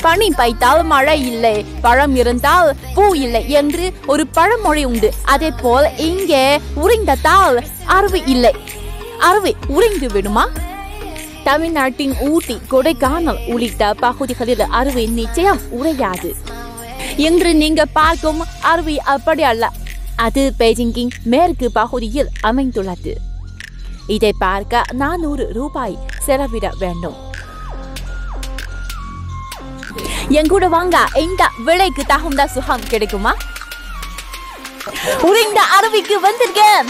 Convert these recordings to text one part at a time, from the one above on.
பனி பைத்தால் மழை இல்லை பழம் இருந்தால் பூ இல்லை என்று ஒரு பழமொழி உண்டு அதே போல் இங்கே உறைந்ததால் அருவி இல்லை அருவி உறைந்து விடுமா தமிழ்நாட்டின் ஊட்டி கொடைக்கானல் உள்ளிட்ட பகுதிகளில் அருவி நிச்சயம் உறையாது இன்று நீங்க பார்க்கும் அருவி அப்படி அல்ல அது பெய்ஜிங்கின் மேற்கு பகுதியில் அமைந்துள்ளது இதை பார்க்க நானூறு ரூபாய் செலவிட வேண்டும் என் கூட வாங்க இந்த விலைக்கு தகுந்த சுகம் கிடைக்குமா உறைந்த அருவிக்கு வந்திருக்கேன்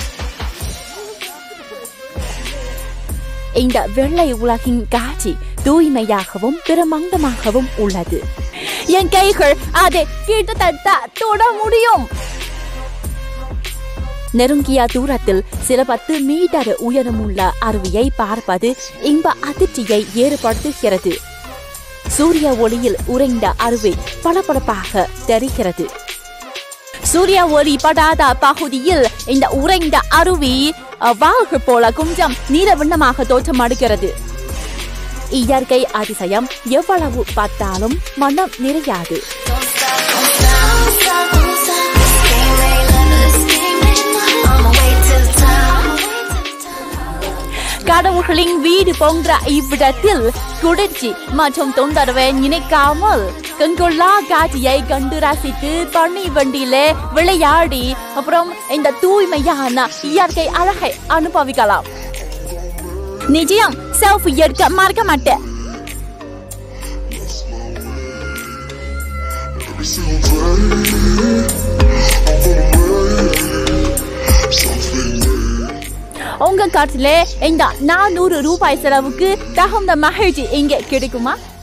இந்த வெள்ளை உலகின் காட்சி தூய்மையாகவும் பிரமண்டமாகவும் உள்ளது என் கைகள் அதை கிட்டத்தட்ட தொட முடியும் நெருங்கிய தூரத்தில் சில பத்து மீட்டர் உயரமுள்ள அருவியை பார்ப்பது இன்ப அதிர்ச்சியை ஏற்படுத்துகிறது சூரிய ஒளியில் உறைந்த அருவி பளபளப்பாக தெரிகிறது சூரிய ஒளி படாத பகுதியில் இந்த உறைந்த அருவி அஹ், வாகு போல கொஞ்சம் நீலவண்ணமாக தோற்றமடுகிறது இயற்கை அதிசயம் எவ்வளவு பார்த்தாலும் மனம் நிறையாது கடவுள்களின் வீடு போன்ற இவ்விடத்தில் குளிர்ச்சி மற்றும் தொந்தரவை நினைக்காமல் கண்கொள்ளா காட்சியை கண்டு ரசித்து பனி வண்டியிலே விளையாடி அப்புறம் இந்த தூய்மையான இயற்கை அழகை அனுபவிக்கலாம் நிச்சயம் செல்ஃபி எடுக்க மறக்க மாட்டேன் Every single day, I'm gonna wear something new. உங்க காட்டிலே இந்த நானூறு ரூபாய் செலவுக்கு தகுந்த மகிழ்ச்சி இங்கே கிடைக்குமா